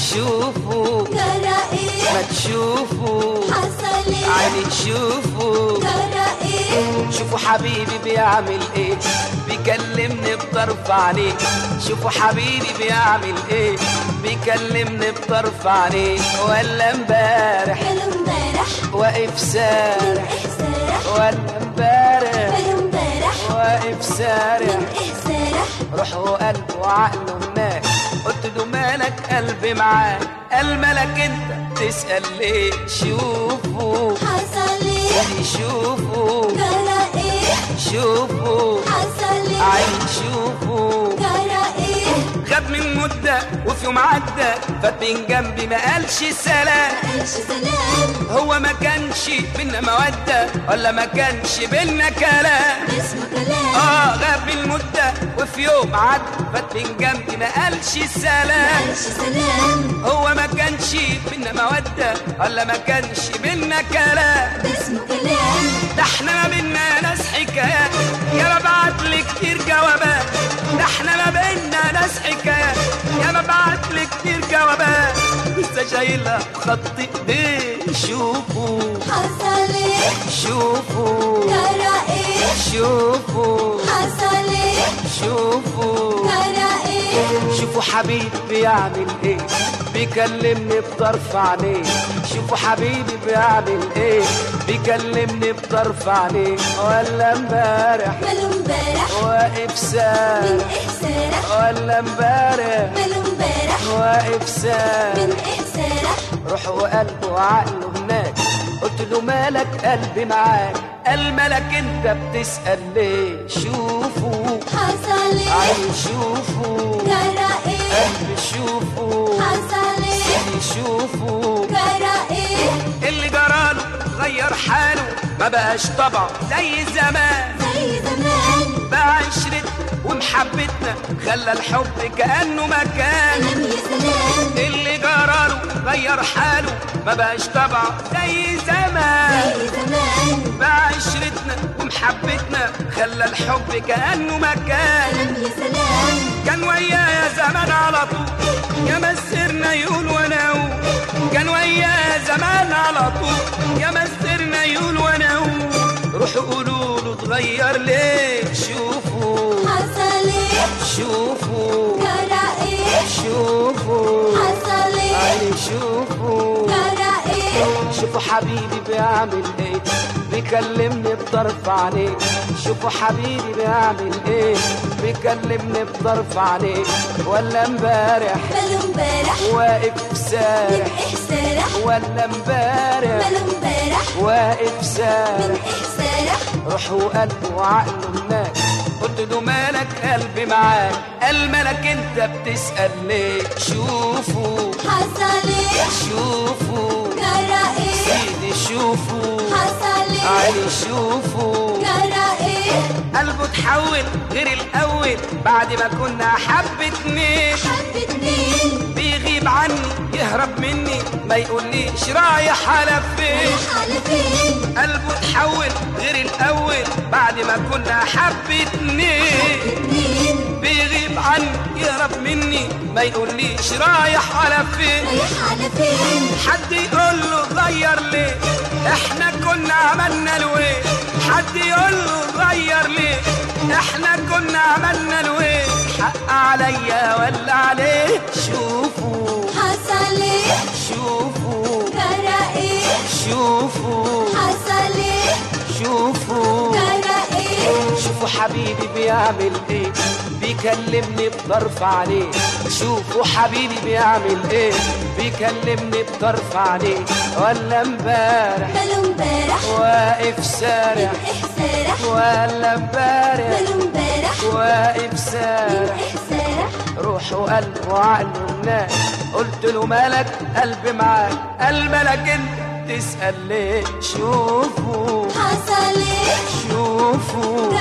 شوفوا جرى ما ايه تشوفوا حصل ايه عيني تشوفوا جرى ايه شوفوا حبيبي بيعمل ايه بيكلمني بطرف عينيه شوفوا حبيبي بيعمل ايه بيكلمني بطرف عينيه ولا امبارح ماله امبارح واقف سارح ايه سارح ولا امبارح ماله امبارح واقف سارح ايه سارح روحه وقلبه وعقله هناك قلت له مالك قلبي معاك قال مالك انت تسأل ليه شوفوا حصل ايه يعني شوفوا جرى ايه شوفوا حصل ايه عين شوفوا جرى ايه غاب من مدة وفي يوم عدى فات من جنبي ما قالش سلام قالش سلام هو ما كانش بينا مودة ولا ما كانش بينا كلام اسمه كلام اه غاب من مدة وفي يوم عدى فات من جنبي ما قالش سلام قالش سلام هو ما كانش بينا مودة ولا ما كانش بينا كلام اسمه كلام ده احنا ما بينا ناس حكايات يا ببعت لي كتير جوابات ده احنا ما بينا ناس حكايات يا ببعت لي كتير جوابات لسه شايلها خط ايديه شوفوا حصل ايه شوفوا جرى ايه شوفوا حصل ايه شوفوا جرى ايه شوفوا حبيبي بيعمل ايه بيكلمني بطرف عينيه شوفوا حبيبي بيعمل ايه بيكلمني بطرف عينيه ولا امبارح ماله امبارح واقف من سارح ايه سارح ولا امبارح ماله امبارح واقف من سارح ايه سارح روحه وقلبه وعقله هناك قلت له مالك قلبي معاك قال مالك انت بتسأل ليه شوفوا حصل ايه عين شوفوا جرى ايه قلبي شوفوا حصل ايه شوفوا جرى ايه اللي جراله غير حاله ما بقاش طبعه زي زمان زي زمان بقى عشرة ومحبتنا خلى الحب كأنه مكان سلام يا سلام اللي جراله غير حاله ما بقاش طبعه زي زمان زي زمان بقى عشرتنا ومحبتنا خلى الحب كأنه مكان سلام يا سلام كان ويايا زمان على طول يا مسرنا يقول وانا اقول كان ويايا زمان على طول يا مسرنا يقول وانا اقول روحوا قولوا له اتغير ليه شوفوا حصل ايه شوفوا جرى ايه شوفوا حصل ايه عيني شوفوا جرى ايه شوفوا حبيبي بيعمل ايه بيكلمني بطرف عينيه شوفوا حبيبي بيعمل ايه بيكلمني بطرف عينيه ولا امبارح ماله امبارح واقف من سارح ايه سارح ولا امبارح ماله امبارح واقف من سارح ايه سارح روحه وقلبه وعقله هناك قلت له مالك قلبي معاك قال مالك انت بتسأل ليه شوفوا حصل ايه شوفوا جرى ايه سيدي شوفوا حصل ايه عيني شوفوا جرى ايه قلبه اتحول غير الاول بعد ما كنا حبتني حبة مين بيغيب عني يهرب مني ما يقوليش رايح على فين رايح على فين قلبه اتحول غير الاول بعد ما كنا حبتني مين بيغيب عني يهرب مني ما يقوليش رايح على فين رايح على فين حد يقول له غير ليه احنا كنا عملنا له ايه حد يقول له غير ليه احنا كنا عملنا له ايه حق عليا ولا عليه شوفوا حصل ايه شوفوا جرى ايه شوفوا حصل ايه شوفوا جرى ايه شوفوا حبيبي بيعمل ايه بيكلمني بطرف عليه شوفوا حبيبي بيعمل ايه بيكلمني بطرف عليه ولا امبارح ماله امبارح واقف من سارح ايه سارح ولا امبارح ماله امبارح واقف من سارح ايه سارح روحه وقلبه وعقله هناك قلت له مالك قلبي معاك قال مالك انت تسأل ليه شوفوا حصل ايه شوفوا